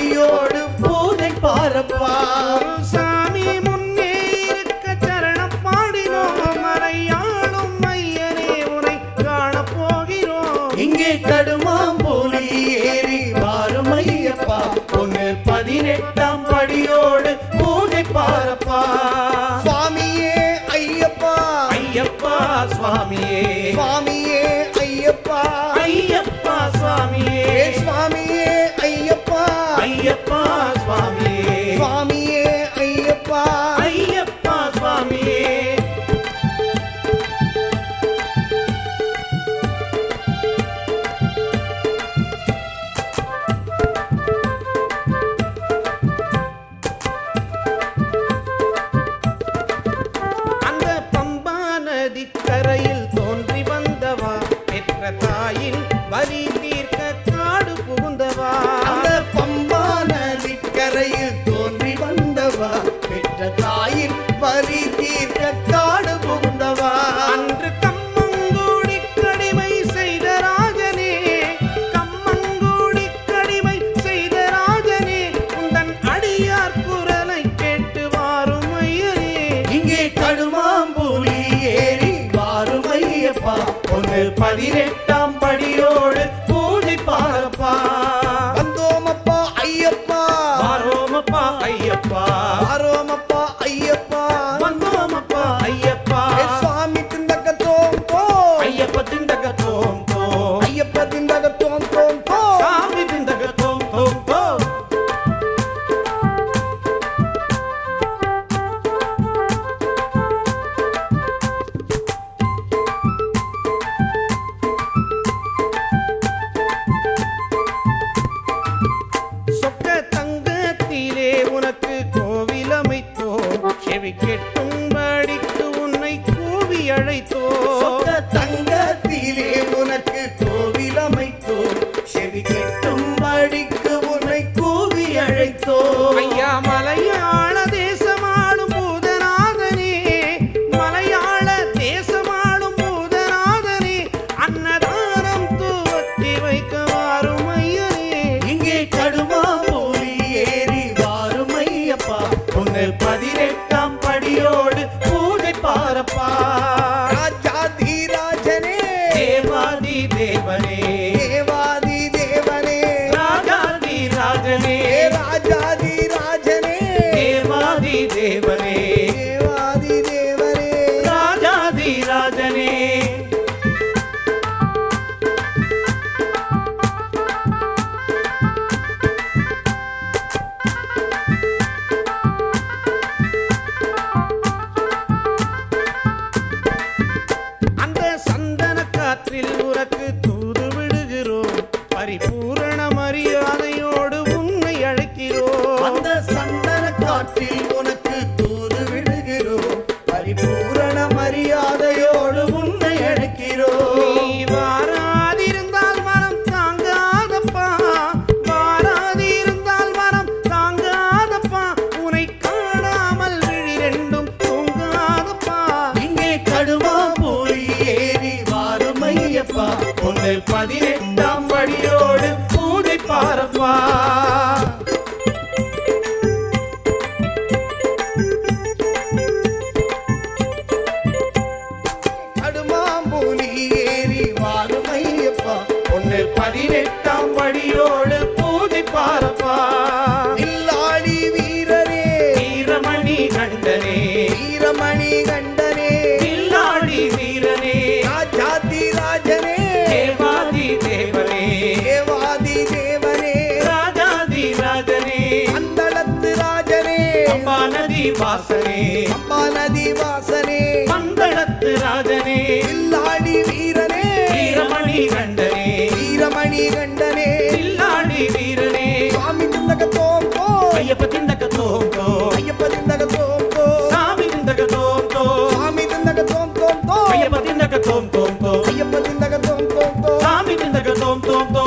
படியோடு பூதை பாரப்பா ஒரு சாமி முன்னே இருக்க சரணம் பாடினோம் மறையாளும் ஐயனே உனை காணப் போகிறோம் இங்கே கடுமாம்பூலி ஏறி வாரும் ஐயப்பா ஒன்னு பதினெட்டாம் படியோடு பூஜை பாரப்பா சுவாமியே ஐயப்பா ஐயப்பா சுவாமியே சுவாமியே ஐயப்பா ஐயப்பா சுவாமியே ஏ சுவாமியே ஐயப்பா ஐயப்பா சுவாமியே சுவாமியே ஐயப்பா ஐயப்பா சுவாமியே அந்த பம்பா நதி கரையில் தோன்றி வந்தவா பெற்ற தாயின் வரி தீர்க்க காடு புகுந்தவா அந்த பம்பா நதி கரையில் தோன்றி வந்தவா பெற்ற தாயின் வரி தீர்க்க காடு புகுந்தவா அன்று கம்மங்கூடி கடிமை செய்த ராஜனே கம்மங்கூடி கடிமை செய்த ராஜனே உந்தன் அடியார் குரலை கேட்டு வாரும் ஐயனே இங்கே கடுமாம்பூலி ஏறி வாரும் ஐயப்பா ஒன்று பதினெட்டாம் படியோடு பூஜை பாரப்பா வந்தோமப்பா ஐயப்பா வாரோமப்பா ஐயப்பா வாரோமப்பா ஐயப்பா வந்தோமப்பா ஐயப்பா ஏ சுவாமி திண்டக்க தோம் தோ ஐயப்ப திண்டக தோம் தோம் ஐயப்ப திண்டக்க தோம் தோம் தோ சாமி திண்டக தோம் தோம் தோம் சொக்க தங்கத்திலே உனக்கு கோவில் அமைத்தோம் செவி கெட்டும்படிக்கு உன்னை கூவி அழைத்தோம் சொந்த தங்கத்திலே உனக்கு கோவில் அமைத்தோ செவி கெட்டும் படிக்கு உன்னை கூவி அழைத்தோ ஐயா மலையாள தேசமாடும் பூதநாதனே மலையாள தேசமாடும் பூதநாதனே அன்னதானம் துவக்கி வைக்க வாரும் ஐயனே இங்கே கடுமா போலி ஏறி வாரும் ஐயப்பா உன்னை பதினெட்டாம் படியோடு பூஜை பாரப்பா ராஜாதிராஜனே தேவாதி தேவனே தேவாதி தேவனே ராஜாதி ராஜனே ஏ ராஜாதிராஜனே தேவாதி தேவனே தேவாதி தேவனே ராஜாதி ராஜனே அந்த சந்தன காற்றில் உனக்கு தூது விடுகிறோம் பரிபூரண மரியாதையோடு உன்னை அழைக்கிறோம் அந்த சந்தன காற்றில் உனக்கு தூது விடுகிறோம் பரிபூரண மரியாதையோடு உன்னை அழைக்கிறோம் நீ வாராதிருந்தால் மனம் தாங்காதப்பா வாராதிருந்தால் மனம் தாங்காதப்பா உனை காணாமல் விழி ரெண்டும் தூங்காதப்பா இங்கே கடுமா போய் ஏறி வாரும் ஐயப்பா உன்னை பதினெட்டாம் படியோடு பூஜை பாரப்பா கடுமாம்பூலி ஏறி வாரும் ஐயப்பா உன்னை பதினெட்டாம் படியோடு பூஜை பாரப்பா இல்லாடி வீரரே வீரமணி கண்டனே வீரமணி கண்டனே இல்லாடி வீரனே ராஜாதி ராஜனே தேவாதி தேவனே தேவாதி தேவனே ராஜாதி ராஜனே அந்தளத்து ராஜனே அம்பா நதி வாசனே அம்மா நதி வாசனே மங்களத்து ராஜனே இல்லாடி வீரனே வீரமணி கண்டனே வீரமணி கண்டனே இல்லாடி வீரனே சுவாமி திந்தக தோம் தோ ஐயப்ப திண்டக தோம் தோ ஐயப்ப திந்தக தோம் தோ சாமி திண்டக தோம் தோ சுவாமி திந்தக தோம் தோம் தோ ஐயப்ப திண்டக தோம் தோம் தோ ஐயப்ப திந்தக தோம் தோம் தோ சாமி திண்டக தோம் தோம் தோ